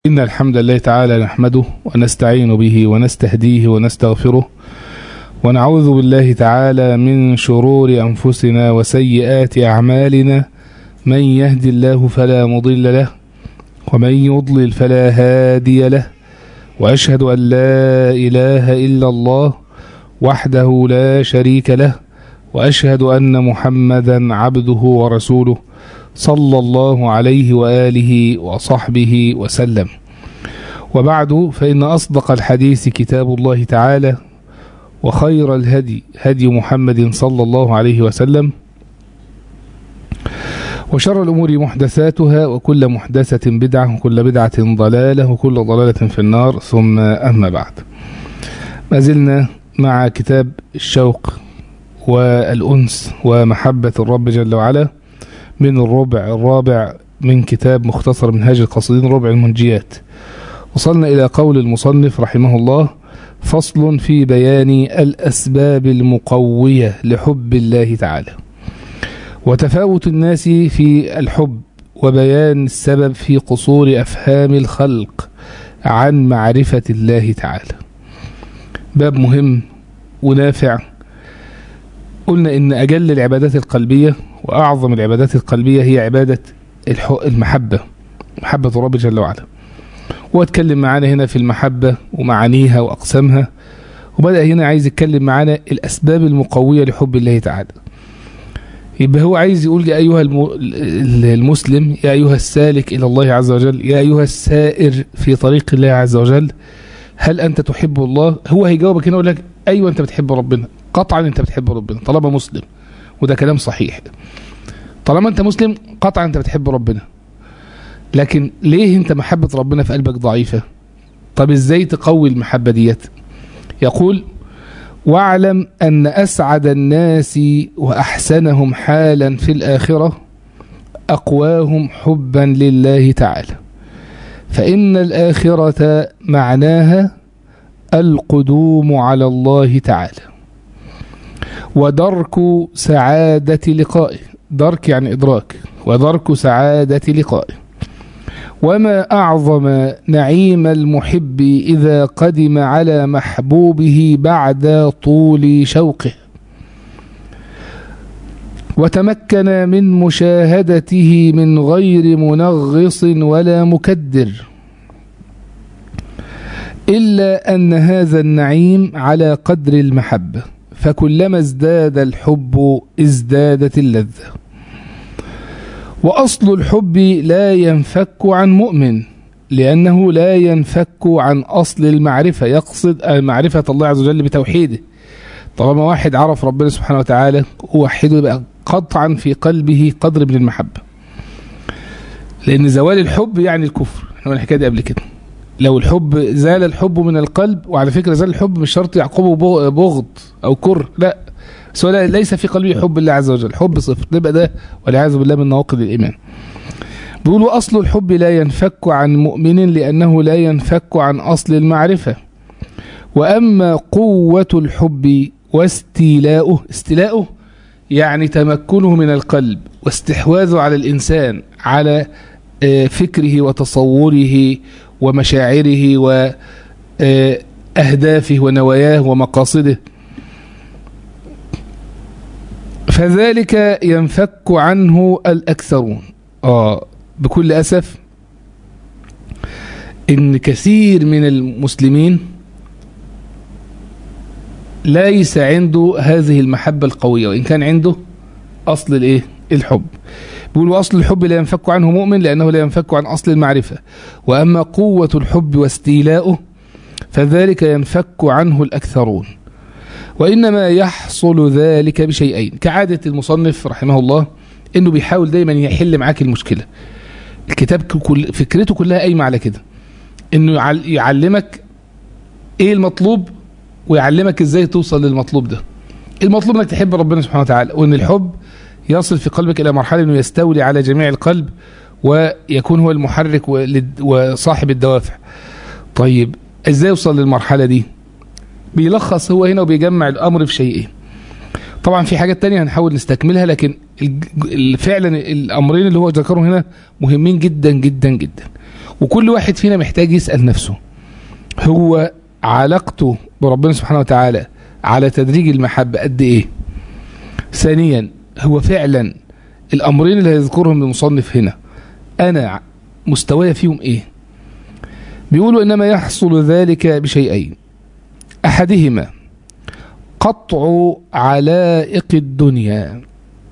إن الحمد لله تعالى نحمده ونستعين به ونستهديه ونستغفره ونعوذ بالله تعالى من شرور أنفسنا وسيئات أعمالنا من يهدي الله فلا مضل له ومن يضلل فلا هادي له وأشهد أن لا إله إلا الله وحده لا شريك له وأشهد أن محمدا عبده ورسوله صلى الله عليه وآله وصحبه وسلم وبعد فإن أصدق الحديث كتاب الله تعالى وخير الهدي هدي محمد صلى الله عليه وسلم وشر الأمور محدثاتها وكل محدثة بدعة وكل بدعة ضلالة وكل ضلالة في النار ثم أما بعد ما زلنا مع كتاب الشوق والأنس ومحبة الرب جل وعلا من الربع الرابع من كتاب مختصر منهاج القصيدين ربع المنجيات وصلنا إلى قول المصنف رحمه الله فصل في بيان الأسباب المقوية لحب الله تعالى وتفاوت الناس في الحب وبيان السبب في قصور أفهام الخلق عن معرفة الله تعالى باب مهم ونافع قلنا إن أجل العبادات القلبية وأعظم العبادات القلبية هي عبادة المحبة محبة الرب جل وعلا واتكلم معانا هنا في المحبة ومعانيها وأقسامها وبدأ هنا عايز يتكلم معانا الأسباب المقوية لحب الله تعالى يبقى هو عايز يقول يا أيها المسلم يا أيها السالك إلى الله عز وجل يا أيها السائر في طريق الله عز وجل هل أنت تحب الله هو هيجاوبك هنا يقول لك أيوة أنت بتحب ربنا قطعا أنت بتحب ربنا طالما مسلم وده كلام صحيح طالما أنت مسلم قطعا أنت بتحب ربنا لكن ليه أنت محبة ربنا في قلبك ضعيفة طب إزاي تقوي المحبة ديت يقول واعلم أن أسعد الناس وأحسنهم حالا في الآخرة أقواهم حبا لله تعالى فإن الآخرة معناها القدوم على الله تعالى ودرك سعادة لقائه درك يعني إدراك ودرك سعادة لقائه وما أعظم نعيم المحب إذا قدم على محبوبه بعد طول شوقه وتمكن من مشاهدته من غير منغص ولا مكدر إلا أن هذا النعيم على قدر المحبة فكلما ازداد الحب ازدادت اللذة وأصل الحب لا ينفك عن مؤمن لأنه لا ينفك عن أصل المعرفة يقصد معرفة الله عز وجل بتوحيده طالما واحد عرف ربنا سبحانه وتعالى ووحده يبقى قطعا في قلبه قدر من المحبة لأن زوال الحب يعني الكفر احنا الحكاية دي قبل كده لو الحب زال الحب من القلب وعلى فكرة زال الحب مش شرط يعقبه بغض أو كره لا سواء ليس في قلبه حب الله عز وجل حب صفر يبقى ده والعياذ بالله من نواقض الإيمان بيقولوا أصل الحب لا ينفك عن مؤمن لأنه لا ينفك عن أصل المعرفة وأما قوة الحب واستيلاؤه استيلاؤه يعني تمكنه من القلب واستحواذه على الإنسان على فكره وتصوره ومشاعره وأهدافه ونواياه ومقاصده فذلك ينفك عنه الأكثرون آه بكل أسف إن كثير من المسلمين ليس عنده هذه المحبة القوية وإن كان عنده أصل الإيه؟ الحب بيقولوا أصل الحب لا ينفك عنه مؤمن لأنه لا ينفك عن أصل المعرفة وأما قوة الحب واستيلاؤه فذلك ينفك عنه الأكثرون وإنما يحصل ذلك بشيئين كعادة المصنف رحمه الله إنه بيحاول دايما يحل معاك المشكلة الكتاب كل فكرته كلها قايمة على كده إنه يعلمك إيه المطلوب ويعلمك إزاي توصل للمطلوب ده المطلوب إنك تحب ربنا سبحانه وتعالى وإن الحب يصل في قلبك إلى مرحلة إنه يستولي على جميع القلب ويكون هو المحرك وصاحب الدوافع طيب إزاي يوصل للمرحلة دي بيلخص هو هنا وبيجمع الأمر في شيئين طبعا في حاجات تانية هنحاول نستكملها لكن فعلا الأمرين اللي هو ذكرهم هنا مهمين جدا جدا جدا وكل واحد فينا محتاج يسأل نفسه هو علاقته بربنا سبحانه وتعالى على تدريج المحبة قد ايه ثانيا هو فعلا الامرين اللي هيذكرهم المصنف هنا انا مستواي فيهم ايه بيقولوا انما يحصل ذلك بشيئين احدهما قطع علائق الدنيا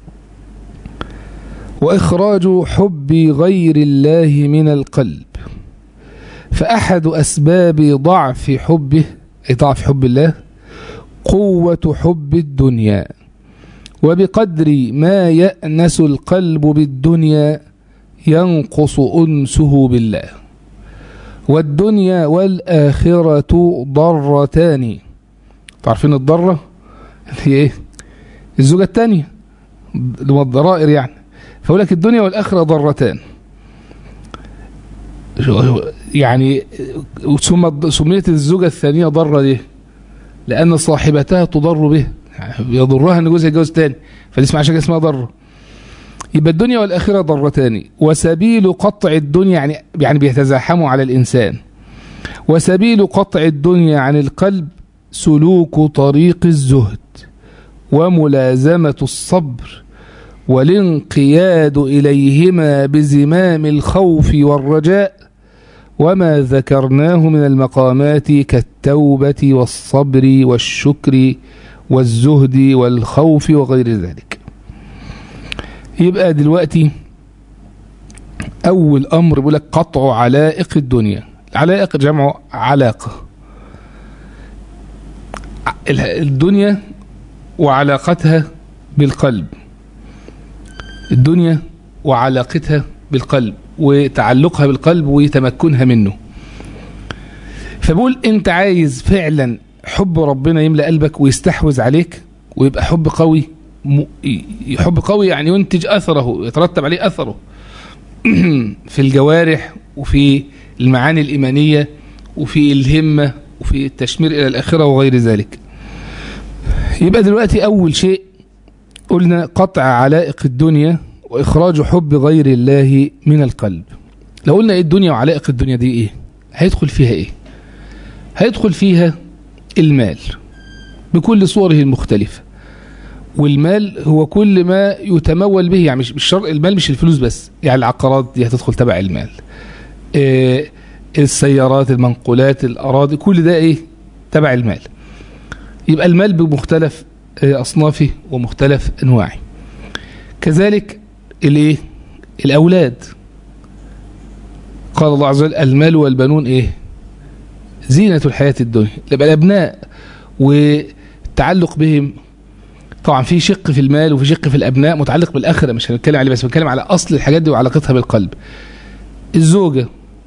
واخراج حب غير الله من القلب فاحد اسباب ضعف حبه اي ضعف حب الله قوه حب الدنيا وبقدر ما يأنس القلب بالدنيا ينقص أنسه بالله والدنيا والآخرة ضرتان تعرفين الضرة هي ايه الزوجة الثانية اللي هو الضرائر يعني فأقول لك الدنيا والآخرة ضرتان يعني ثم سميت الزوجة الثانية ضرة ليه لأن صاحبتها تضر به يعني يضرها ان جوزها يتجوز تاني فدي اسمها عشان اسمها ضره يبقى الدنيا والاخره ضرتان وسبيل قطع الدنيا يعني يعني بيتزاحموا على الانسان وسبيل قطع الدنيا عن القلب سلوك طريق الزهد وملازمه الصبر والانقياد اليهما بزمام الخوف والرجاء وما ذكرناه من المقامات كالتوبه والصبر والشكر والزهد والخوف وغير ذلك يبقى دلوقتي أول أمر بيقول لك قطع علائق الدنيا العلائق جمع علاقة الدنيا وعلاقتها بالقلب الدنيا وعلاقتها بالقلب وتعلقها بالقلب وتمكنها منه فبقول انت عايز فعلا حب ربنا يملأ قلبك ويستحوذ عليك ويبقى حب قوي م... حب قوي يعني ينتج أثره يترتب عليه أثره في الجوارح وفي المعاني الإيمانية وفي الهمة وفي التشمير إلى الآخرة وغير ذلك يبقى دلوقتي أول شيء قلنا قطع علائق الدنيا وإخراج حب غير الله من القلب لو قلنا إيه الدنيا وعلائق الدنيا دي إيه هيدخل فيها إيه هيدخل فيها المال بكل صوره المختلفة والمال هو كل ما يتمول به يعني مش الشرط المال مش الفلوس بس يعني العقارات دي هتدخل تبع المال إيه السيارات المنقولات الأراضي كل ده إيه تبع المال يبقى المال بمختلف إيه أصنافه ومختلف أنواعه كذلك الإيه الأولاد قال الله عز وجل المال والبنون إيه زينة الحياة الدنيا يبقى الأبناء والتعلق بهم طبعا في شق في المال وفي شق في الأبناء متعلق بالآخرة مش هنتكلم عليه بس بنتكلم على أصل الحاجات دي وعلاقتها بالقلب الزوجة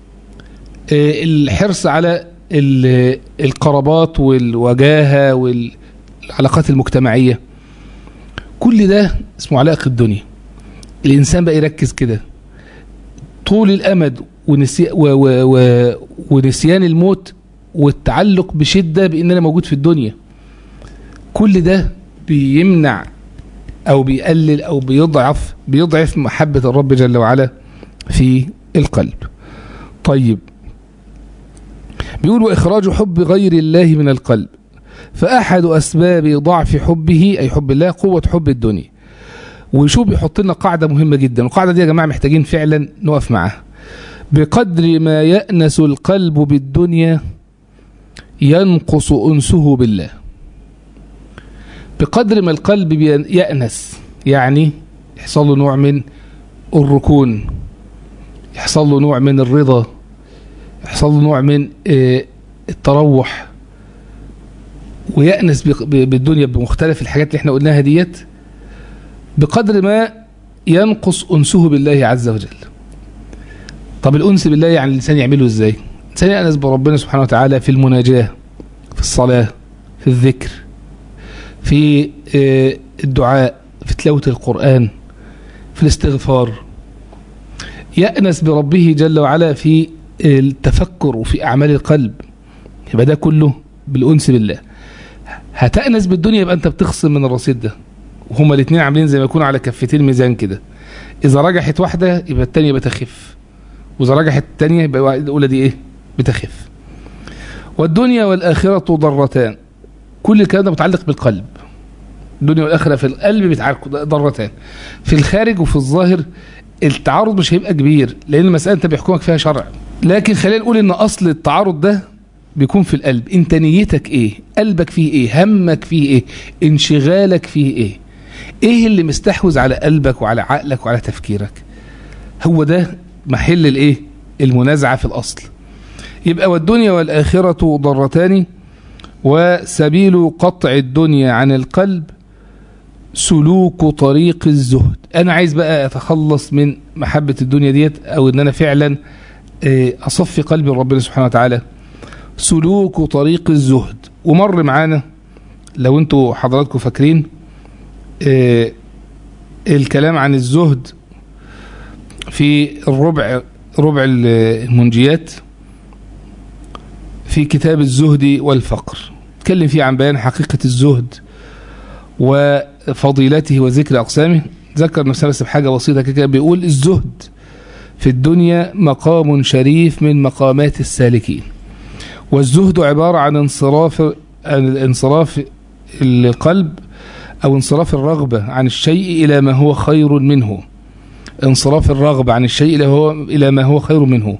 الحرص على القرابات والوجاهة والعلاقات المجتمعية كل ده اسمه علاقة الدنيا الإنسان بقى يركز كده طول الأمد ونسي و و و ونسيان الموت والتعلق بشدة بأن أنا موجود في الدنيا كل ده بيمنع أو بيقلل أو بيضعف بيضعف محبة الرب جل وعلا في القلب طيب بيقول إخراج حب غير الله من القلب فأحد أسباب ضعف حبه أي حب الله قوة حب الدنيا وشو بيحط لنا قاعدة مهمة جدا القاعدة دي يا جماعة محتاجين فعلا نقف معاها بقدر ما يأنس القلب بالدنيا ينقص أنسه بالله بقدر ما القلب يأنس يعني يحصل له نوع من الركون يحصل له نوع من الرضا يحصل له نوع من التروح ويأنس بالدنيا بمختلف الحاجات اللي احنا قلناها ديت بقدر ما ينقص أنسه بالله عز وجل طب الأنس بالله يعني الإنسان يعمله إزاي الإنسان يأنس بربنا سبحانه وتعالى في المناجاة في الصلاة في الذكر في الدعاء في تلاوة القرآن في الاستغفار يأنس بربه جل وعلا في التفكر وفي أعمال القلب يبقى ده كله بالأنس بالله هتأنس بالدنيا يبقى أنت بتخصم من الرصيد ده وهما الاثنين عاملين زي ما يكونوا على كفتين ميزان كده إذا رجحت واحدة يبقى الثانية بتخف واذا رجحت الثانيه يبقى الاولى دي ايه بتخف والدنيا والاخره ضرتان كل الكلام ده متعلق بالقلب الدنيا والاخره في القلب بيتعاركوا ضرتان في الخارج وفي الظاهر التعارض مش هيبقى كبير لان المساله انت بيحكمك فيها شرع لكن خلينا نقول ان اصل التعارض ده بيكون في القلب انت نيتك ايه قلبك فيه ايه همك فيه ايه انشغالك فيه ايه ايه اللي مستحوذ على قلبك وعلى عقلك وعلى تفكيرك هو ده محل الايه المنازعه في الاصل يبقى والدنيا والاخره ضرتان وسبيل قطع الدنيا عن القلب سلوك طريق الزهد انا عايز بقى اتخلص من محبه الدنيا ديت او ان انا فعلا اصفي قلبي لربنا سبحانه وتعالى سلوك طريق الزهد ومر معانا لو انتوا حضراتكم فاكرين آه الكلام عن الزهد في الربع ربع المنجيات في كتاب الزهد والفقر اتكلم فيه عن بيان حقيقة الزهد وفضيلته وذكر أقسامه ذكر نفسه بس بحاجة بسيطة كده بيقول الزهد في الدنيا مقام شريف من مقامات السالكين والزهد عبارة عن انصراف انصراف القلب أو انصراف الرغبة عن الشيء إلى ما هو خير منه انصراف الرغبة عن الشيء إلى, هو إلى ما هو خير منه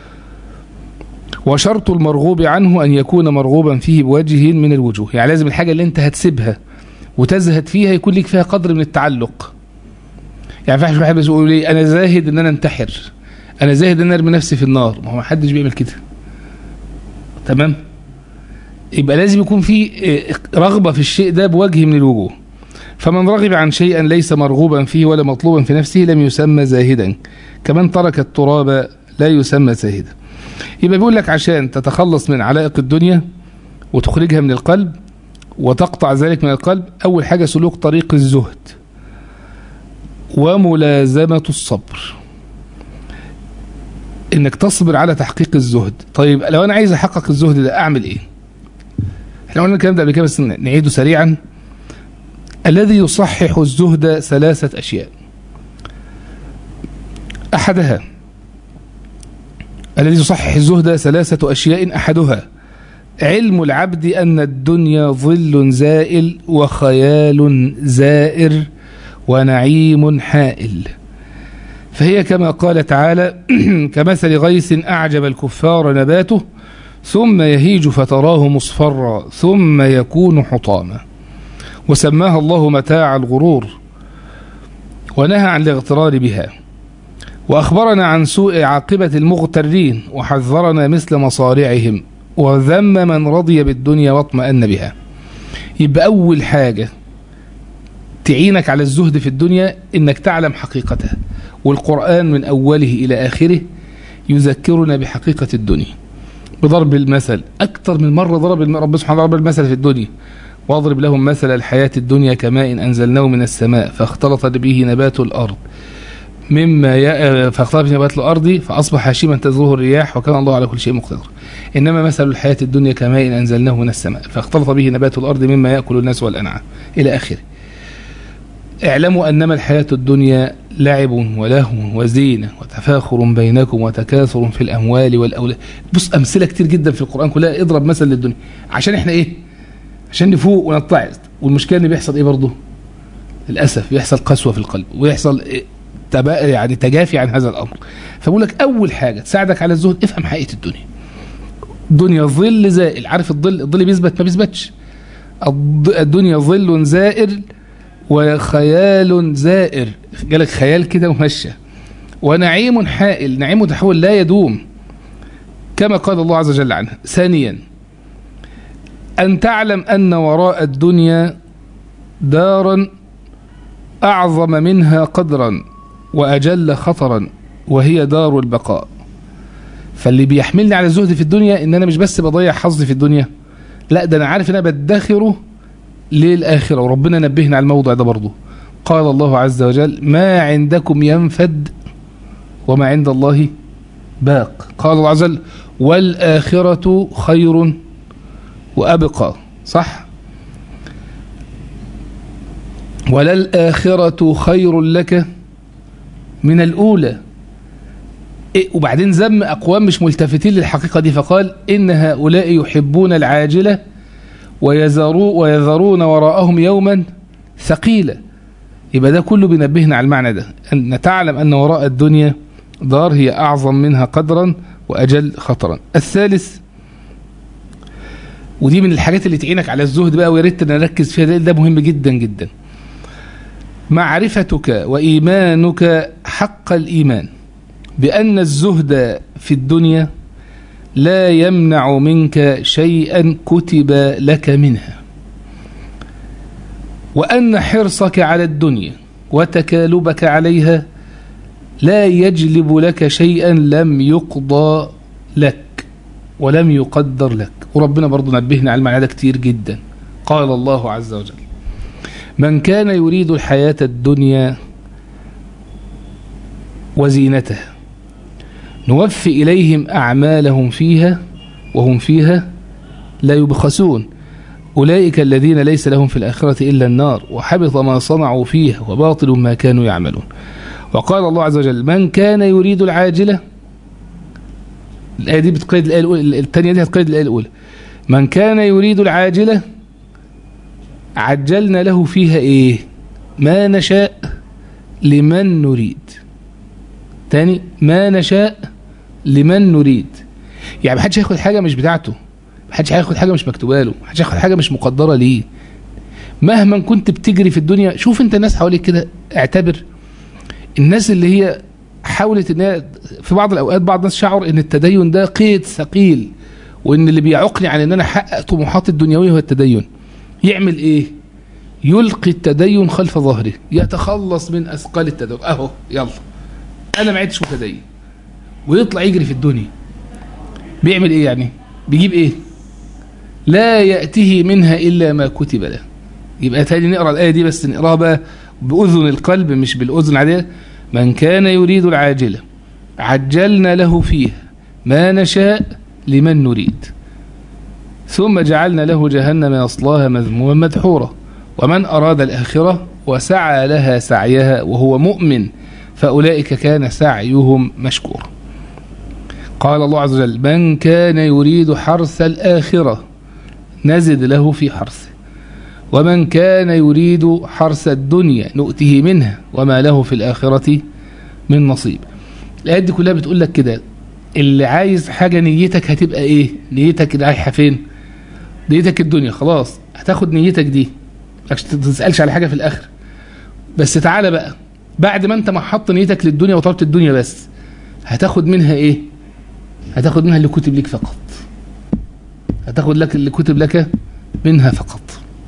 وشرط المرغوب عنه أن يكون مرغوبا فيه بوجه من الوجوه يعني لازم الحاجة اللي انت هتسيبها وتزهد فيها يكون لك فيها قدر من التعلق يعني فحش واحد بس يقول لي أنا زاهد إن أنا انتحر أنا زاهد إن أنا أرمي نفسي في النار ما هو محدش بيعمل كده تمام يبقى لازم يكون في رغبة في الشيء ده بوجه من الوجوه فمن رغب عن شيئا ليس مرغوبا فيه ولا مطلوبا في نفسه لم يسمى زاهدا كمن ترك التراب لا يسمى زاهدا يبقى بيقول لك عشان تتخلص من علائق الدنيا وتخرجها من القلب وتقطع ذلك من القلب أول حاجة سلوك طريق الزهد وملازمة الصبر انك تصبر على تحقيق الزهد طيب لو انا عايز احقق الزهد ده اعمل ايه احنا قلنا الكلام ده قبل كده بس نعيده سريعا الذي يصحح الزهد ثلاثة اشياء احدها الذي يصحح الزهد ثلاثة اشياء احدها علم العبد ان الدنيا ظل زائل وخيال زائر ونعيم حائل فهي كما قال تعالى كمثل غيث أعجب الكفار نباته ثم يهيج فتراه مصفرا ثم يكون حطاما وسماها الله متاع الغرور ونهى عن الاغترار بها وأخبرنا عن سوء عاقبة المغترين وحذرنا مثل مصارعهم وذم من رضي بالدنيا واطمأن بها يبقى أول حاجة تعينك على الزهد في الدنيا إنك تعلم حقيقتها والقرآن من أوله إلى آخره يذكرنا بحقيقة الدنيا بضرب المثل أكثر من مرة ضرب رب سبحانه ضرب المثل في الدنيا واضرب لهم مثل الحياة الدنيا كماء أنزلناه من السماء فاختلط به نبات الأرض مما ي... فاختلط به نبات الأرض فأصبح هشيما تزروه الرياح وكان الله على كل شيء مقتدر إنما مثل الحياة الدنيا كماء أنزلناه من السماء فاختلط به نبات الأرض مما يأكل الناس والأنعام إلى آخره اعلموا أنما الحياة الدنيا لعب ولهو وزينة وتفاخر بينكم وتكاثر في الأموال والأولاد بص أمثلة كتير جدا في القرآن كلها اضرب مثل للدنيا عشان احنا ايه عشان نفوق ونتعظ والمشكلة ان بيحصل ايه برضه للأسف بيحصل قسوة في القلب ويحصل إيه تبا يعني تجافي عن هذا الأمر فبقول لك أول حاجة تساعدك على الزهد افهم حقيقة الدنيا الدنيا ظل زائل عارف الظل الظل بيثبت ما بيثبتش الدنيا ظل زائر وخيال زائر جالك خيال كده ومشى ونعيم حائل نعيم متحول لا يدوم كما قال الله عز وجل عنه ثانيا أن تعلم أن وراء الدنيا دارا أعظم منها قدرا وأجل خطرا وهي دار البقاء فاللي بيحملني على الزهد في الدنيا ان انا مش بس بضيع حظي في الدنيا لا ده انا عارف ان انا بدخره للآخرة وربنا نبهنا على الموضوع ده برضه قال الله عز وجل ما عندكم ينفد وما عند الله باق قال الله عز وجل والآخرة خير وأبقى صح وللآخرة خير لك من الأولى إيه وبعدين ذم أقوام مش ملتفتين للحقيقة دي فقال إن هؤلاء يحبون العاجلة ويذروا ويذرون وراءهم يوما ثقيلا يبقى ده كله بينبهنا على المعنى ده أن نتعلم أن وراء الدنيا دار هي أعظم منها قدرا وأجل خطرا الثالث ودي من الحاجات اللي تعينك على الزهد بقى ويا ريت نركز فيها ده, ده مهم جدا جدا معرفتك وإيمانك حق الإيمان بأن الزهد في الدنيا لا يمنع منك شيئا كتب لك منها وأن حرصك على الدنيا وتكالبك عليها لا يجلب لك شيئا لم يقضى لك ولم يقدر لك وربنا برضو نبهنا على المعنى ده كتير جدا قال الله عز وجل من كان يريد الحياة الدنيا وزينتها نوفي إليهم أعمالهم فيها وهم فيها لا يبخسون أولئك الذين ليس لهم في الآخرة إلا النار وحبط ما صنعوا فيها وباطل ما كانوا يعملون وقال الله عز وجل من كان يريد العاجلة الآية دي بتقيد الآية الأولى الثانية دي هتقيد الآية الأولى من كان يريد العاجلة عجلنا له فيها إيه ما نشاء لمن نريد تاني ما نشاء لمن نريد يعني محدش هياخد حاجة مش بتاعته محدش هياخد حاجة مش مكتوبة له محدش هياخد حاجة مش مقدرة ليه مهما كنت بتجري في الدنيا شوف انت الناس حواليك كده اعتبر الناس اللي هي حاولت ان هي في بعض الاوقات بعض الناس شعر ان التدين ده قيد ثقيل وان اللي بيعوقني عن ان انا احقق طموحاتي الدنيويه هو التدين يعمل ايه يلقي التدين خلف ظهره يتخلص من اثقال التدين اهو يلا انا ما عدتش متدين ويطلع يجري في الدنيا بيعمل ايه يعني بيجيب ايه لا يأتيه منها إلا ما كتب له يبقى تاني نقرأ الآية دي بس نقراها بقى بأذن القلب مش بالأذن العادية من كان يريد العاجلة عجلنا له فيها ما نشاء لمن نريد ثم جعلنا له جهنم يصلاها مذموما مدحورا ومن أراد الآخرة وسعى لها سعيها وهو مؤمن فأولئك كان سعيهم مشكورا قال الله عز وجل من كان يريد حرث الآخرة نزد له في حرثه ومن كان يريد حرث الدنيا نؤته منها وما له في الآخرة من نصيب الآيات دي كلها بتقول لك كده اللي عايز حاجة نيتك هتبقى ايه نيتك رايحة فين نيتك الدنيا خلاص هتاخد نيتك دي مش تسألش على حاجة في الآخر بس تعالى بقى بعد ما انت محط نيتك للدنيا وطلبت الدنيا بس هتاخد منها ايه هتاخد منها اللي كتب لك فقط هتاخد لك اللي كتب لك منها فقط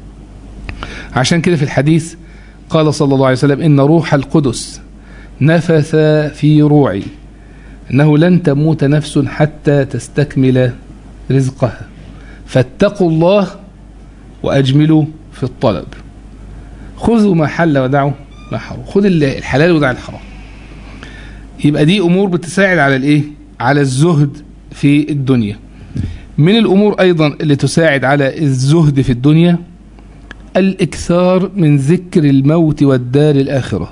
عشان كده في الحديث قال صلى الله عليه وسلم إن روح القدس نفث في روعي أنه لن تموت نفس حتى تستكمل رزقها فاتقوا الله وأجملوا في الطلب خذوا ما حل ودعوا ما حرم خذ الحلال ودع الحرام يبقى دي أمور بتساعد على الإيه على الزهد في الدنيا من الأمور أيضا اللي تساعد على الزهد في الدنيا الإكثار من ذكر الموت والدار الآخرة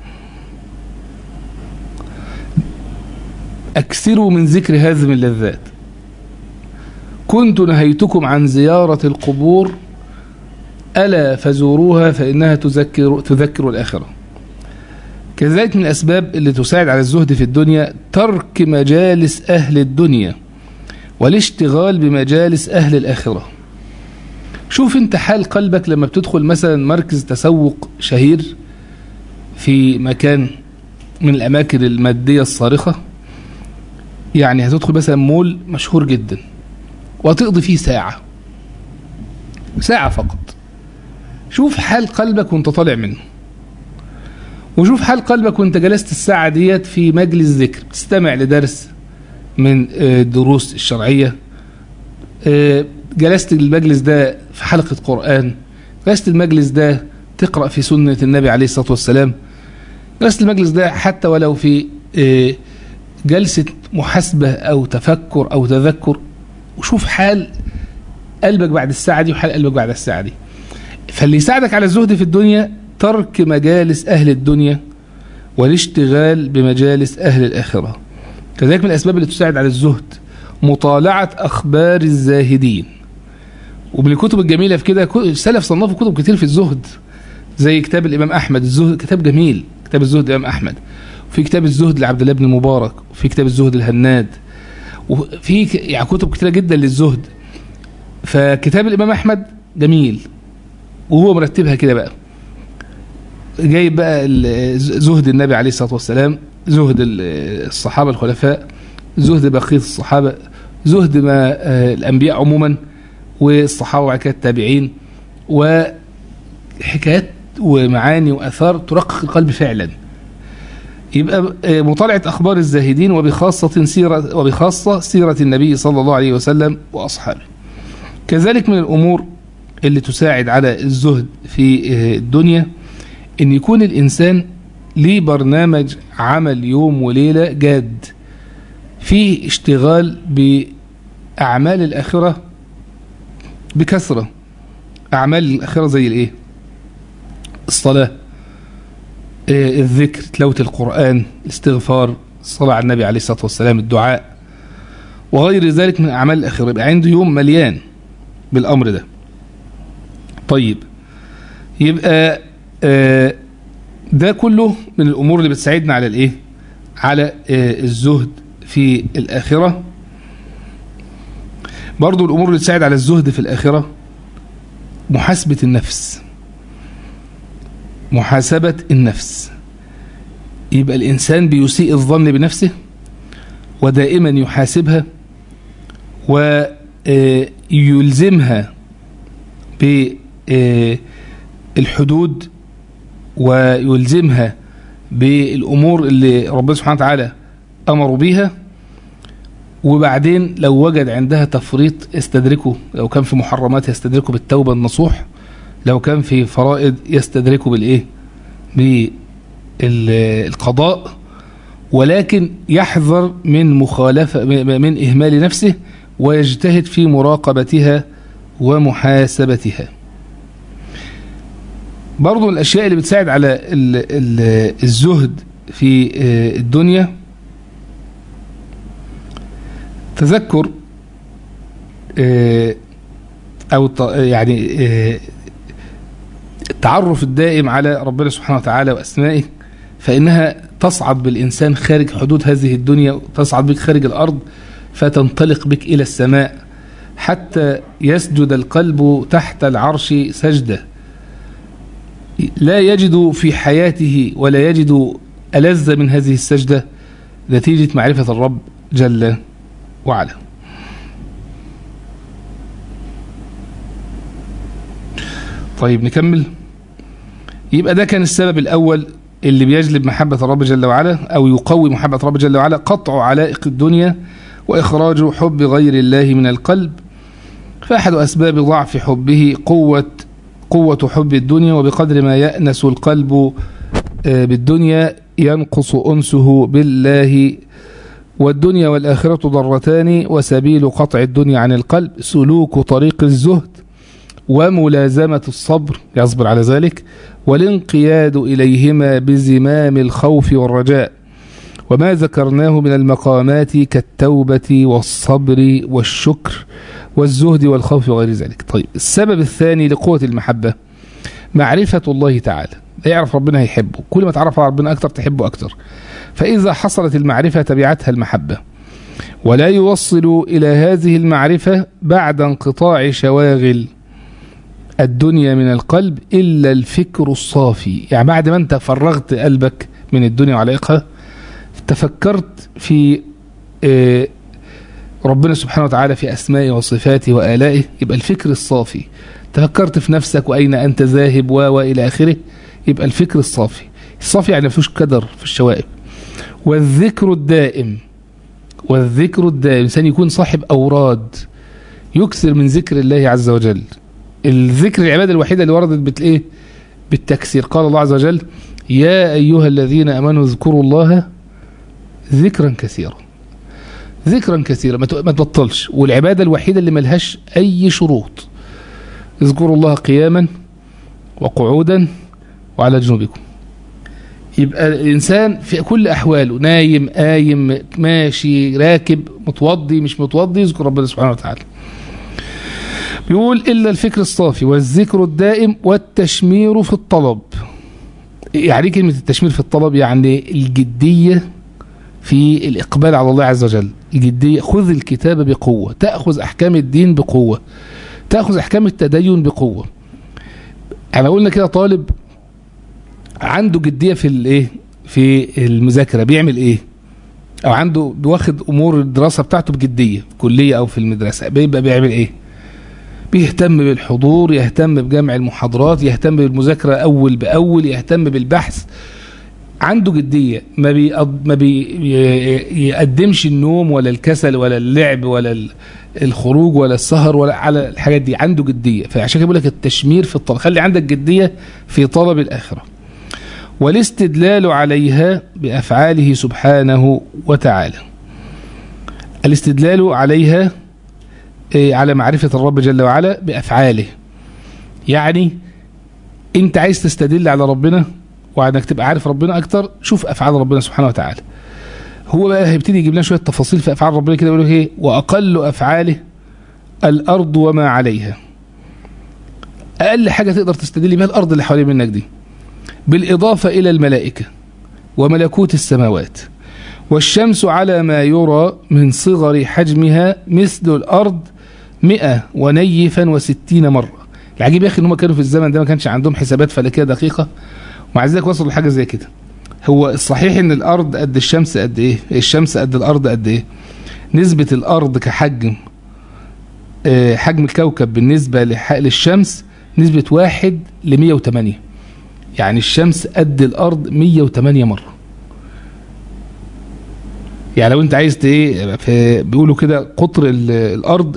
أكثروا من ذكر هذه اللذات كنت نهيتكم عن زيارة القبور ألا فزوروها فإنها تذكر, تذكر الآخرة كذلك من الأسباب اللي تساعد على الزهد في الدنيا ترك مجالس أهل الدنيا والاشتغال بمجالس أهل الآخرة شوف انت حال قلبك لما بتدخل مثلا مركز تسوق شهير في مكان من الأماكن المادية الصارخة يعني هتدخل مثلا مول مشهور جدا وهتقضي فيه ساعة ساعة فقط شوف حال قلبك وانت طالع منه وشوف حال قلبك وانت جلست الساعة ديت في مجلس ذكر تستمع لدرس من الدروس الشرعية جلست المجلس ده في حلقة قرآن جلست المجلس ده تقرأ في سنة النبي عليه الصلاة والسلام جلست المجلس ده حتى ولو في جلسة محاسبة أو تفكر أو تذكر وشوف حال قلبك بعد الساعة دي وحال قلبك بعد الساعة دي فاللي يساعدك على الزهد في الدنيا ترك مجالس أهل الدنيا والاشتغال بمجالس أهل الآخرة فذلك من الأسباب اللي تساعد على الزهد مطالعة أخبار الزاهدين ومن الكتب الجميلة في كده السلف صنفوا كتب كتير في الزهد زي كتاب الإمام أحمد الزهد كتاب جميل كتاب الزهد الإمام أحمد وفي كتاب الزهد لعبد الله بن المبارك وفي كتاب الزهد الهناد وفي يعني كتب كتيرة جدا للزهد فكتاب الإمام أحمد جميل وهو مرتبها كده بقى جايب بقى زهد النبي عليه الصلاة والسلام زهد الصحابة الخلفاء زهد بقية الصحابة زهد ما الأنبياء عموما والصحابة وبعد كده التابعين وحكايات ومعاني وأثار ترقق القلب فعلا يبقى مطالعة أخبار الزاهدين وبخاصة سيرة وبخاصة سيرة النبي صلى الله عليه وسلم وأصحابه كذلك من الأمور اللي تساعد على الزهد في الدنيا ان يكون الانسان ليه برنامج عمل يوم وليلة جاد فيه اشتغال بأعمال الآخرة بكثرة أعمال الآخرة زي الإيه الصلاة الذكر تلاوة القرآن الاستغفار الصلاة على النبي عليه الصلاة والسلام الدعاء وغير ذلك من أعمال الآخرة يبقى عنده يوم مليان بالأمر ده طيب يبقى آه ده كله من الأمور اللي بتساعدنا على الإيه على آه الزهد في الآخرة برضو الأمور اللي تساعد على الزهد في الآخرة محاسبة النفس محاسبة النفس يبقى الإنسان بيسيء الظن بنفسه ودائما يحاسبها ويلزمها بالحدود ويلزمها بالأمور اللي ربنا سبحانه وتعالى أمروا بيها وبعدين لو وجد عندها تفريط يستدركه لو كان في محرمات يستدركه بالتوبة النصوح لو كان في فرائض يستدركه بالإيه بالقضاء ولكن يحذر من مخالفة من إهمال نفسه ويجتهد في مراقبتها ومحاسبتها برضو الأشياء اللي بتساعد على ال ال الزهد في الدنيا تذكر أو يعني التعرف الدائم على ربنا سبحانه وتعالى وأسمائه فإنها تصعد بالإنسان خارج حدود هذه الدنيا تصعد بك خارج الأرض فتنطلق بك إلى السماء حتى يسجد القلب تحت العرش سجدة لا يجد في حياته ولا يجد ألذ من هذه السجدة نتيجة معرفة الرب جل وعلا طيب نكمل يبقى ده كان السبب الأول اللي بيجلب محبة الرب جل وعلا أو يقوي محبة الرب جل وعلا قطع علائق الدنيا وإخراج حب غير الله من القلب فأحد أسباب ضعف حبه قوة قوة حب الدنيا وبقدر ما يأنس القلب بالدنيا ينقص أنسه بالله والدنيا والآخرة ضرتان وسبيل قطع الدنيا عن القلب سلوك طريق الزهد وملازمة الصبر يصبر على ذلك والانقياد إليهما بزمام الخوف والرجاء وما ذكرناه من المقامات كالتوبة والصبر والشكر والزهد والخوف وغير ذلك طيب السبب الثاني لقوة المحبة معرفة الله تعالى يعرف ربنا هيحبه كل ما تعرف على ربنا أكتر تحبه أكتر فإذا حصلت المعرفة تبعتها المحبة ولا يوصل إلى هذه المعرفة بعد انقطاع شواغل الدنيا من القلب إلا الفكر الصافي يعني بعد ما أنت فرغت قلبك من الدنيا وعليقها تفكرت في ربنا سبحانه وتعالى في أسمائه وصفاته وآلائه يبقى الفكر الصافي تفكرت في نفسك وأين أنت ذاهب و وإلى آخره يبقى الفكر الصافي الصافي يعني مفيش كدر في الشوائب والذكر الدائم والذكر الدائم الإنسان يكون صاحب أوراد يكثر من ذكر الله عز وجل الذكر العبادة الوحيدة اللي وردت بتلاقيه بالتكسير قال الله عز وجل يا أيها الذين أمنوا اذكروا الله ذكرا كثيرا ذكرا كثيرا ما تبطلش والعبادة الوحيدة اللي ملهاش أي شروط اذكروا الله قياما وقعودا وعلى جنوبكم يبقى الإنسان في كل أحواله نايم قايم ماشي راكب متوضي مش متوضي يذكر ربنا سبحانه وتعالى بيقول إلا الفكر الصافي والذكر الدائم والتشمير في الطلب يعني كلمة التشمير في الطلب يعني الجدية في الإقبال على الله عز وجل الجدية خذ الكتاب بقوة تأخذ أحكام الدين بقوة تأخذ أحكام التدين بقوة احنا قلنا كده طالب عنده جدية في الايه في المذاكرة بيعمل ايه او عنده واخد امور الدراسة بتاعته بجدية في كلية او في المدرسة بيبقى بيعمل ايه بيهتم بالحضور يهتم بجمع المحاضرات يهتم بالمذاكرة اول باول يهتم بالبحث عنده جدية ما بي ما بيقدمش النوم ولا الكسل ولا اللعب ولا الخروج ولا السهر ولا على الحاجات دي عنده جدية فعشان كده بقول لك التشمير في الطلب خلي عندك جدية في طلب الآخرة والاستدلال عليها بأفعاله سبحانه وتعالى الاستدلال عليها على معرفة الرب جل وعلا بأفعاله يعني انت عايز تستدل على ربنا وانك تبقى عارف ربنا اكتر شوف افعال ربنا سبحانه وتعالى هو بقى هيبتدي يجيب لنا شويه تفاصيل في افعال ربنا كده يقول لك ايه واقل افعاله الارض وما عليها اقل حاجه تقدر تستدل بها الارض اللي حوالين منك دي بالاضافه الى الملائكه وملكوت السماوات والشمس على ما يرى من صغر حجمها مثل الارض مئة ونيفا وستين مرة العجيب يا اخي ان هم كانوا في الزمن ده ما كانش عندهم حسابات فلكيه دقيقه ومع ذلك وصلوا لحاجه زي كده هو الصحيح ان الارض قد الشمس قد ايه الشمس قد الارض قد ايه نسبة الارض كحجم اه حجم الكوكب بالنسبة للشمس نسبة واحد لمية وتمانية يعني الشمس قد الارض مية وتمانية مرة يعني لو انت عايز ايه بيقولوا كده قطر الارض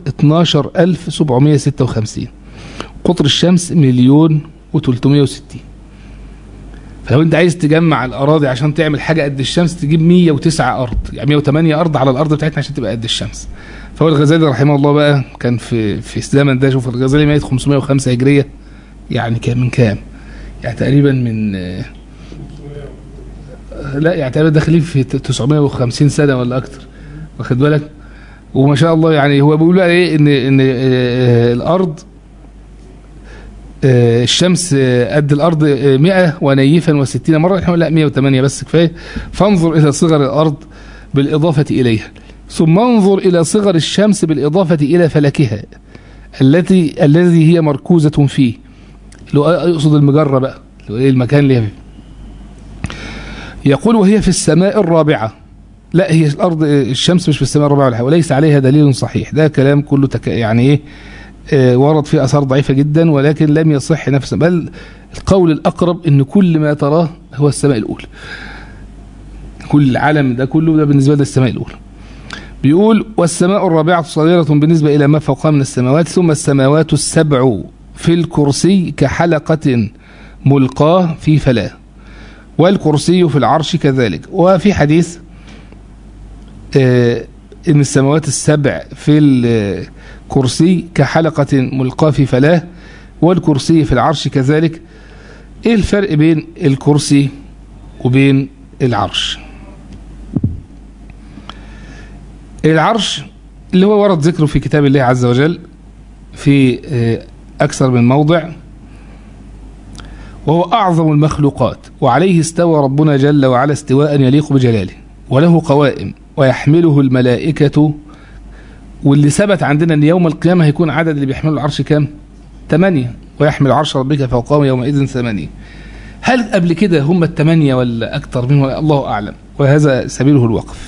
12756 قطر الشمس مليون و360 فلو انت عايز تجمع الاراضي عشان تعمل حاجه قد الشمس تجيب 109 ارض يعني 108 ارض على الارض بتاعتنا عشان تبقى قد الشمس فهو الغزالي رحمه الله بقى كان في في الزمن ده شوف الغزالي ميت 505 هجريه يعني كام من كام يعني تقريبا من لا يعني تقريبا داخلين في 950 سنه ولا اكتر واخد بالك وما شاء الله يعني هو بيقول ايه ان ان الارض الشمس قد الأرض 100 ونيفا و60 مرة احنا لا 108 بس كفاية فانظر إلى صغر الأرض بالإضافة إليها ثم انظر إلى صغر الشمس بالإضافة إلى فلكها التي الذي هي مركوزة فيه لو يقصد المجرة بقى لو ايه المكان اللي هي فيه يقول وهي في السماء الرابعة لا هي الأرض الشمس مش في السماء الرابعة وليس عليها دليل صحيح ده كلام كله تك يعني ايه ورد فيه أثار ضعيفة جدا ولكن لم يصح نفسه بل القول الأقرب أن كل ما تراه هو السماء الأولى كل العالم ده كله ده بالنسبة للسماء الأولى بيقول والسماء الرابعة صغيرة بالنسبة إلى ما فوقها من السماوات ثم السماوات السبع في الكرسي كحلقة ملقاه في فلاة والكرسي في العرش كذلك وفي حديث آه ان السماوات السبع في الكرسي كحلقة ملقاة في فلاه والكرسي في العرش كذلك ايه الفرق بين الكرسي وبين العرش العرش اللي هو ورد ذكره في كتاب الله عز وجل في أكثر من موضع وهو أعظم المخلوقات وعليه استوى ربنا جل وعلا استواء يليق بجلاله وله قوائم ويحمله الملائكة واللي ثبت عندنا أن يوم القيامة هيكون عدد اللي بيحملوا العرش كام ثمانية ويحمل عرش ربك فوقهم يومئذ ثمانية هل قبل كده هم الثمانية ولا أكثر منهم الله أعلم وهذا سبيله الوقف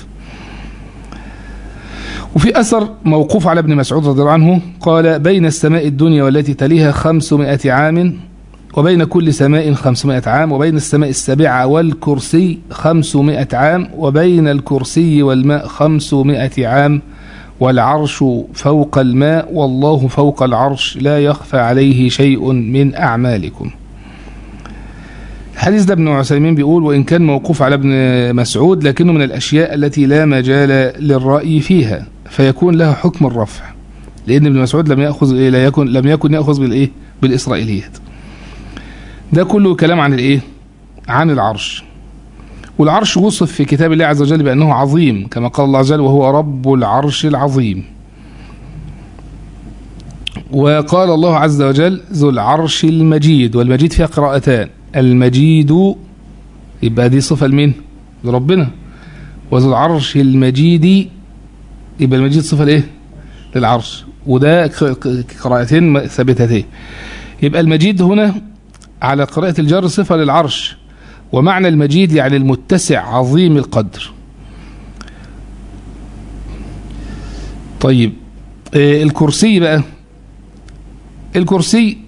وفي أثر موقوف على ابن مسعود رضي الله عنه قال بين السماء الدنيا والتي تليها خمسمائة عام وبين كل سماء خمسمائة عام وبين السماء السابعة والكرسي خمسمائة عام وبين الكرسي والماء خمسمائة عام والعرش فوق الماء والله فوق العرش لا يخفى عليه شيء من أعمالكم الحديث ده ابن عثيمين بيقول وإن كان موقوف على ابن مسعود لكنه من الأشياء التي لا مجال للرأي فيها فيكون لها حكم الرفع لأن ابن مسعود لم يأخذ لا يكن لم يكن يأخذ بالإيه بالإسرائيليات ده كله كلام عن الإيه عن العرش والعرش وصف في كتاب الله عز وجل بأنه عظيم كما قال الله عز وجل وهو رب العرش العظيم وقال الله عز وجل ذو العرش المجيد والمجيد فيها قراءتان المجيد يبقى دي صفة لمين لربنا وذو العرش المجيد يبقى المجيد صفة لايه للعرش وده قراءتين ثابتتين يبقى المجيد هنا على قراءة الجر صفة للعرش ومعنى المجيد يعني المتسع عظيم القدر طيب آه الكرسي بقى الكرسي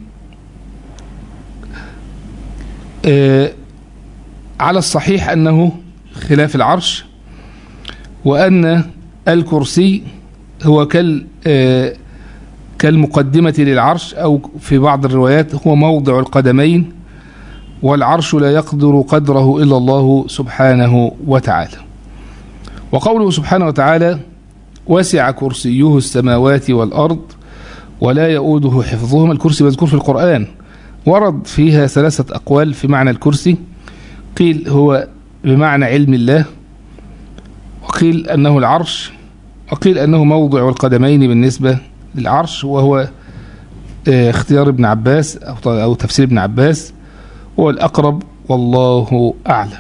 آه على الصحيح أنه خلاف العرش وأن الكرسي هو كال آه كالمقدمة للعرش أو في بعض الروايات هو موضع القدمين والعرش لا يقدر قدره إلا الله سبحانه وتعالى وقوله سبحانه وتعالى وسع كرسيه السماوات والأرض ولا يؤوده حفظهما الكرسي مذكور في القرآن ورد فيها ثلاثة أقوال في معنى الكرسي قيل هو بمعنى علم الله وقيل أنه العرش وقيل أنه موضع القدمين بالنسبة للعرش وهو اختيار ابن عباس أو تفسير ابن عباس هو الأقرب والله أعلم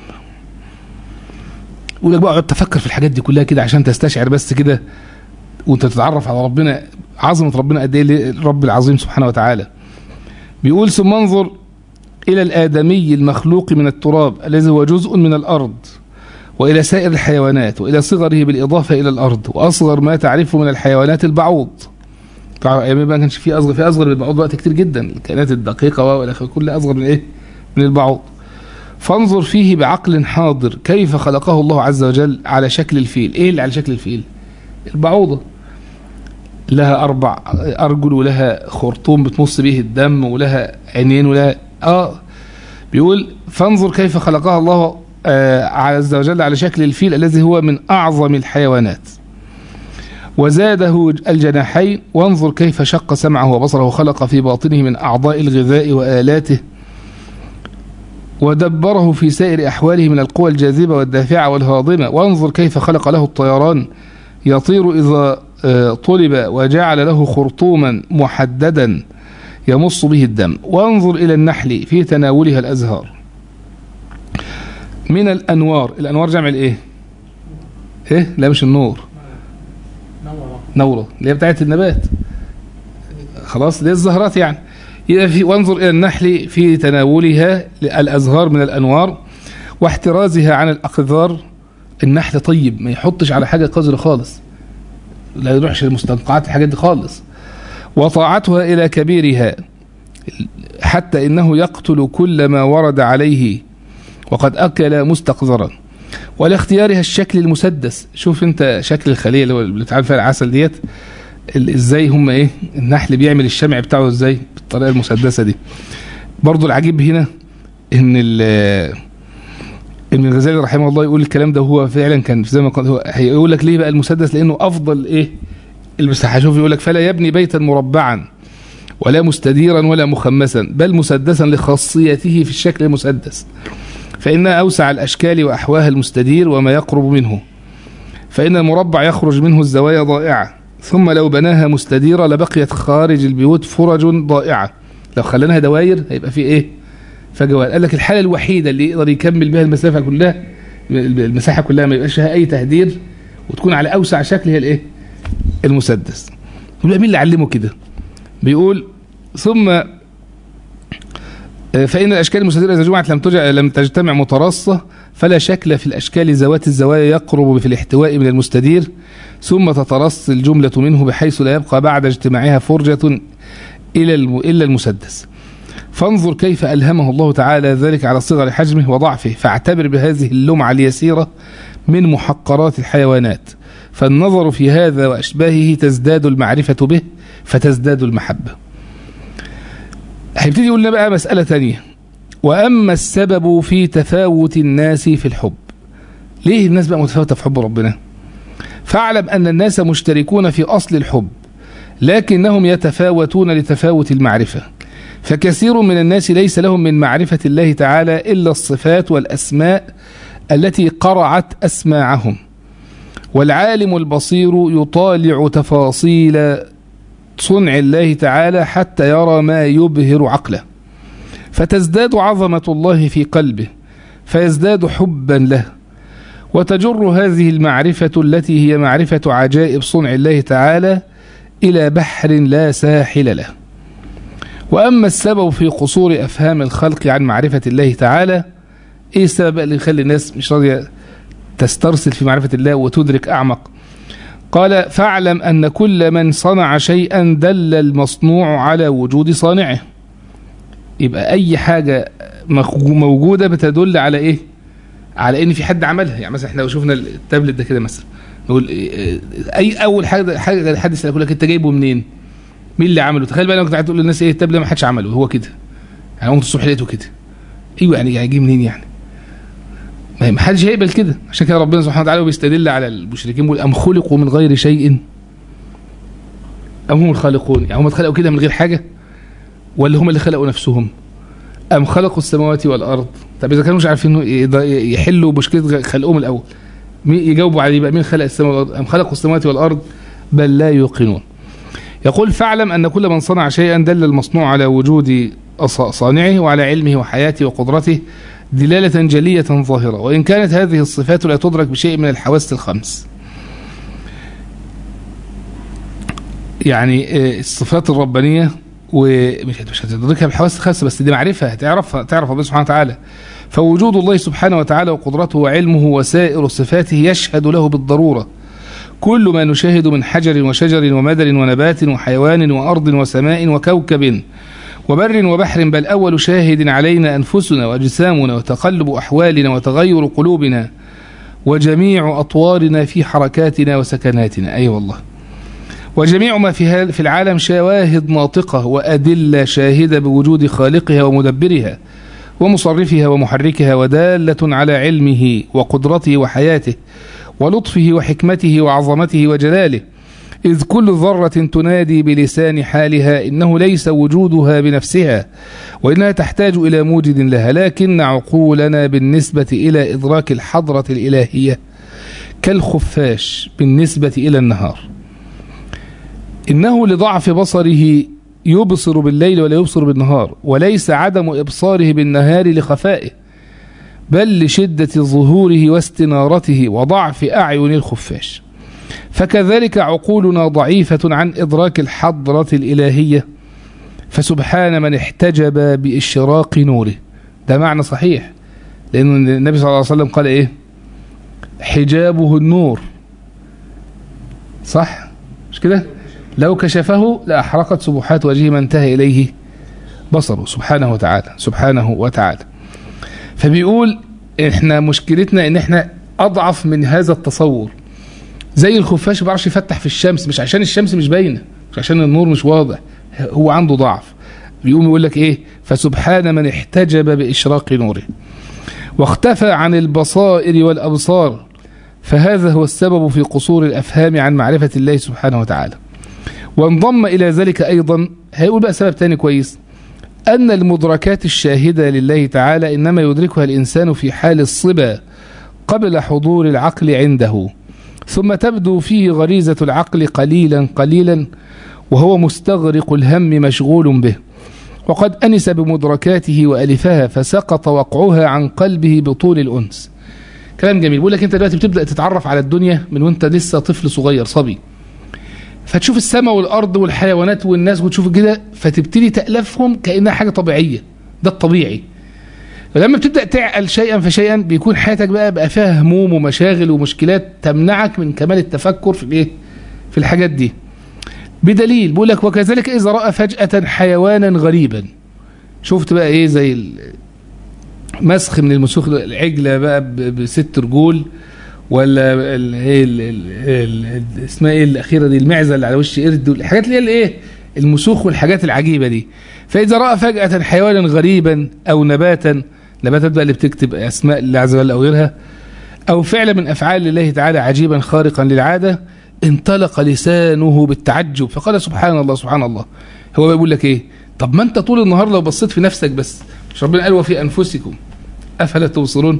يقول لك بقى اقعد تفكر في الحاجات دي كلها كده عشان تستشعر بس كده وانت تتعرف على ربنا عظمة ربنا قد ايه الرب العظيم سبحانه وتعالى بيقول ثم انظر إلى الآدمي المخلوق من التراب الذي هو جزء من الأرض وإلى سائر الحيوانات وإلى صغره بالإضافة إلى الأرض وأصغر ما تعرفه من الحيوانات البعوض أيام ما كانش في أصغر في أصغر من البعوض وقت كتير جدا الكائنات الدقيقة وإلى كل أصغر من إيه من البعوض فانظر فيه بعقل حاضر كيف خلقه الله عز وجل على شكل الفيل إيه اللي على شكل الفيل البعوضة لها أربع أرجل ولها خرطوم بتمص به الدم ولها عينين ولها آه بيقول فانظر كيف خلقها الله آه عز وجل على شكل الفيل الذي هو من أعظم الحيوانات وزاده الجناحين وانظر كيف شق سمعه وبصره وخلق في باطنه من أعضاء الغذاء وآلاته ودبره في سائر أحواله من القوى الجاذبة والدافعة والهاضمة وانظر كيف خلق له الطيران يطير إذا طلب وجعل له خرطوما محددا يمص به الدم وانظر إلى النحل في تناولها الأزهار من الأنوار الأنوار جمع الإيه إيه لا مش النور نورة اللي هي بتاعت النبات خلاص اللي هي الزهرات يعني يبقى في وانظر إلى النحل في تناولها الأزهار من الأنوار واحترازها عن الأقذار النحل طيب ما يحطش على حاجة قذرة خالص لا يروحش المستنقعات الحاجات دي خالص وطاعتها إلى كبيرها حتى إنه يقتل كل ما ورد عليه وقد أكل مستقذرا ولاختيارها الشكل المسدس شوف انت شكل الخلية اللي هو اللي بتعمل فيها العسل ديت ازاي هم ايه النحل بيعمل الشمع بتاعه ازاي بالطريقة المسدسة دي برضو العجيب هنا ان ابن الغزالي رحمه الله يقول الكلام ده هو فعلا كان زي ما قال هو هيقول لك ليه بقى المسدس لانه افضل ايه المساحه شوف يقول لك فلا يبني بيتا مربعا ولا مستديرا ولا مخمسا بل مسدسا لخاصيته في الشكل المسدس فإنها أوسع الأشكال وأحواها المستدير وما يقرب منه فإن المربع يخرج منه الزوايا ضائعة ثم لو بناها مستديرة لبقيت خارج البيوت فرج ضائعة لو خليناها دواير هيبقى في إيه فجوال قال لك الحالة الوحيدة اللي يقدر يكمل بها المسافة كلها المساحة كلها ما يبقاش فيها أي تهدير وتكون على أوسع شكل هي الإيه المسدس يبقى مين اللي علمه كده بيقول ثم فإن الأشكال المستديرة إذا جمعت لم تجع لم تجتمع متراصة فلا شكل في الأشكال ذوات الزوايا يقرب في الاحتواء من المستدير ثم تترص الجملة منه بحيث لا يبقى بعد اجتماعها فرجة إلى إلا المسدس فانظر كيف ألهمه الله تعالى ذلك على صغر حجمه وضعفه فاعتبر بهذه اللمعة اليسيرة من محقرات الحيوانات فالنظر في هذا وأشباهه تزداد المعرفة به فتزداد المحبة هيبتدي يقول لنا بقى مسألة تانية وأما السبب في تفاوت الناس في الحب ليه الناس بقى متفاوتة في حب ربنا فاعلم أن الناس مشتركون في أصل الحب لكنهم يتفاوتون لتفاوت المعرفة فكثير من الناس ليس لهم من معرفة الله تعالى إلا الصفات والأسماء التي قرعت أسماعهم والعالم البصير يطالع تفاصيل صنع الله تعالى حتى يرى ما يبهر عقله فتزداد عظمة الله في قلبه فيزداد حبا له وتجر هذه المعرفة التي هي معرفة عجائب صنع الله تعالى إلى بحر لا ساحل له وأما السبب في قصور أفهام الخلق عن معرفة الله تعالى إيه السبب اللي يخلي الناس مش راضية تسترسل في معرفة الله وتدرك أعمق قال فاعلم أن كل من صنع شيئا دل المصنوع على وجود صانعه يبقى أي حاجة موجودة بتدل على إيه على إن في حد عملها يعني مثلا إحنا لو شفنا التابلت ده كده مثلا نقول أي أول حاجة حاجة حد يسألك يقول لك أنت جايبه منين مين اللي عمله تخيل بقى لو كنت تقول للناس إيه التابلت ما حدش عمله هو كده يعني قمت الصبح لقيته كده ايوه يعني هيجي منين يعني ما حدش هيقبل كده عشان كده ربنا سبحانه وتعالى بيستدل على المشركين بيقول ام خلقوا من غير شيء ام هم الخالقون يعني هم اتخلقوا كده من غير حاجه ولا هم اللي خلقوا نفسهم ام خلقوا السماوات والارض طب اذا كانوا مش عارفين يحلوا مشكله خلقهم الاول يجاوبوا عليه بقى مين خلق السماوات والارض ام خلقوا السماوات والارض بل لا يوقنون يقول فاعلم ان كل من صنع شيئا دل المصنوع على وجود صانعه وعلى علمه وحياته وقدرته دلالة جلية ظاهرة وإن كانت هذه الصفات لا تدرك بشيء من الحواس الخمس يعني الصفات الربانية ومش مش هتدركها بالحواس الخمس بس دي معرفة هتعرفها تعرف الله سبحانه وتعالى فوجود الله سبحانه وتعالى وقدرته وعلمه وسائر صفاته يشهد له بالضرورة كل ما نشاهد من حجر وشجر ومدر ونبات وحيوان وأرض وسماء وكوكب وبر وبحر بل أول شاهد علينا أنفسنا وأجسامنا وتقلب أحوالنا وتغير قلوبنا وجميع أطوارنا في حركاتنا وسكناتنا أي أيوة والله وجميع ما في في العالم شواهد ناطقة وأدلة شاهدة بوجود خالقها ومدبرها ومصرفها ومحركها ودالة على علمه وقدرته وحياته ولطفه وحكمته وعظمته وجلاله إذ كل ذرة تنادي بلسان حالها إنه ليس وجودها بنفسها وإنها تحتاج إلى موجد لها لكن عقولنا بالنسبة إلى إدراك الحضرة الإلهية كالخفاش بالنسبة إلى النهار إنه لضعف بصره يبصر بالليل ولا يبصر بالنهار وليس عدم إبصاره بالنهار لخفائه بل لشدة ظهوره واستنارته وضعف أعين الخفاش فكذلك عقولنا ضعيفة عن إدراك الحضرة الإلهية فسبحان من احتجب بإشراق نوره ده معنى صحيح لأن النبي صلى الله عليه وسلم قال إيه حجابه النور صح مش كده لو كشفه لأحرقت سبحات وجهه ما انتهى إليه بصره سبحانه وتعالى سبحانه وتعالى فبيقول احنا مشكلتنا ان احنا اضعف من هذا التصور زي الخفاش ما بيعرفش يفتح في الشمس مش عشان الشمس مش باينه مش عشان النور مش واضح هو عنده ضعف بيقوم يقول لك ايه فسبحان من احتجب باشراق نوره واختفى عن البصائر والابصار فهذا هو السبب في قصور الافهام عن معرفه الله سبحانه وتعالى وانضم الى ذلك ايضا هيقول بقى سبب تاني كويس أن المدركات الشاهدة لله تعالى إنما يدركها الإنسان في حال الصبا قبل حضور العقل عنده ثم تبدو فيه غريزة العقل قليلا قليلا وهو مستغرق الهم مشغول به وقد أنس بمدركاته وألفها فسقط وقعها عن قلبه بطول الأنس كلام جميل بيقول لك أنت دلوقتي بتبدأ تتعرف على الدنيا من وأنت لسه طفل صغير صبي فتشوف السماء والارض والحيوانات والناس وتشوف كده فتبتدي تالفهم كانها حاجه طبيعيه ده الطبيعي فلما بتبدا تعقل شيئا فشيئا بيكون حياتك بقى بقى فيها هموم ومشاغل ومشكلات تمنعك من كمال التفكر في الايه في الحاجات دي بدليل بيقول لك وكذلك اذا راى فجاه حيوانا غريبا شفت بقى ايه زي مسخ من المسوخ العجله بقى بست رجول ولا ايه اسمها ايه الاخيره دي المعزه اللي على وش قرد الحاجات اللي هي الايه المسوخ والحاجات العجيبه دي فاذا راى فجاه حيوانا غريبا او نباتا نباتات بقى اللي بتكتب اسماء الله عز وجل او غيرها او فعل من افعال الله تعالى عجيبا خارقا للعاده انطلق لسانه بالتعجب فقال سبحان الله سبحان الله هو بيقول لك ايه طب ما انت طول النهار لو بصيت في نفسك بس مش ربنا قال وفي انفسكم افلا تبصرون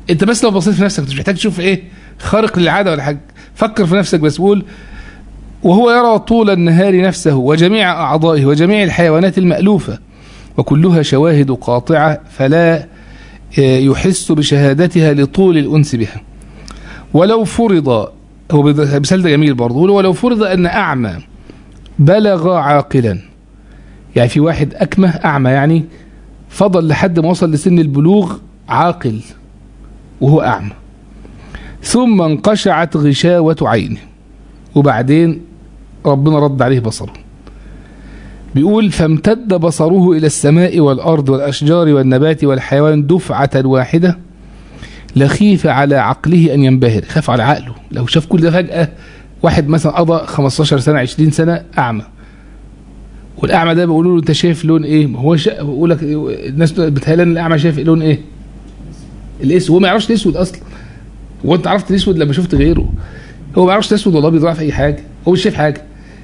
انت بس لو بصيت في نفسك مش محتاج تشوف ايه خارق للعاده ولا حاجه فكر في نفسك بس قول وهو يرى طول النهار نفسه وجميع اعضائه وجميع الحيوانات المالوفه وكلها شواهد قاطعه فلا يحس بشهادتها لطول الانس بها ولو فرض هو مثال ده جميل برضه ولو فرض ان اعمى بلغ عاقلا يعني في واحد اكمه اعمى يعني فضل لحد ما وصل لسن البلوغ عاقل وهو اعمى ثم انقشعت غشاوة عينه وبعدين ربنا رد عليه بصره بيقول فامتد بصره إلى السماء والأرض والأشجار والنبات والحيوان دفعة واحدة لخيف على عقله أن ينبهر خاف على عقله لو شاف كل ده فجأة واحد مثلا قضى 15 سنة 20 سنة أعمى والأعمى ده بيقولوا له أنت شايف لون إيه؟ ما هو شا... بيقول لك الناس بتهيأ ان الأعمى شايف لون إيه؟ الاسود هو ما يعرفش الاسود أصلا هو أنت عرفت الاسود لما شفت غيره هو ما يعرفش الاسود ولا ابيض في أي حاجة هو مش شايف حاجة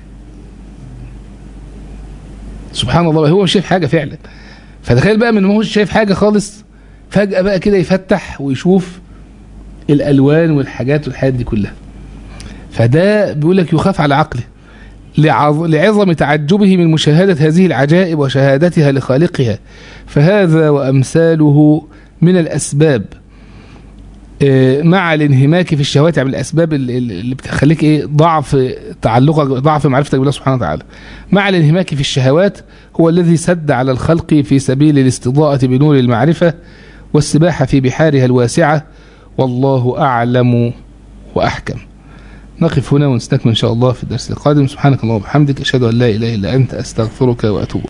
سبحان الله هو مش شايف حاجة فعلا فتخيل بقى من ما هو مش شايف حاجة خالص فجأة بقى كده يفتح ويشوف الألوان والحاجات والحاجات دي كلها فده بيقول لك يخاف على عقله لعظم تعجبه من مشاهدة هذه العجائب وشهادتها لخالقها فهذا وأمثاله من الأسباب مع الانهماك في الشهوات من الاسباب اللي بتخليك ايه ضعف تعلقك ضعف معرفتك بالله سبحانه وتعالى مع الانهماك في الشهوات هو الذي سد على الخلق في سبيل الاستضاءة بنور المعرفة والسباحة في بحارها الواسعة والله أعلم وأحكم نقف هنا ونستكمل إن شاء الله في الدرس القادم سبحانك اللهم وبحمدك أشهد أن لا إله إلا أنت أستغفرك وأتوب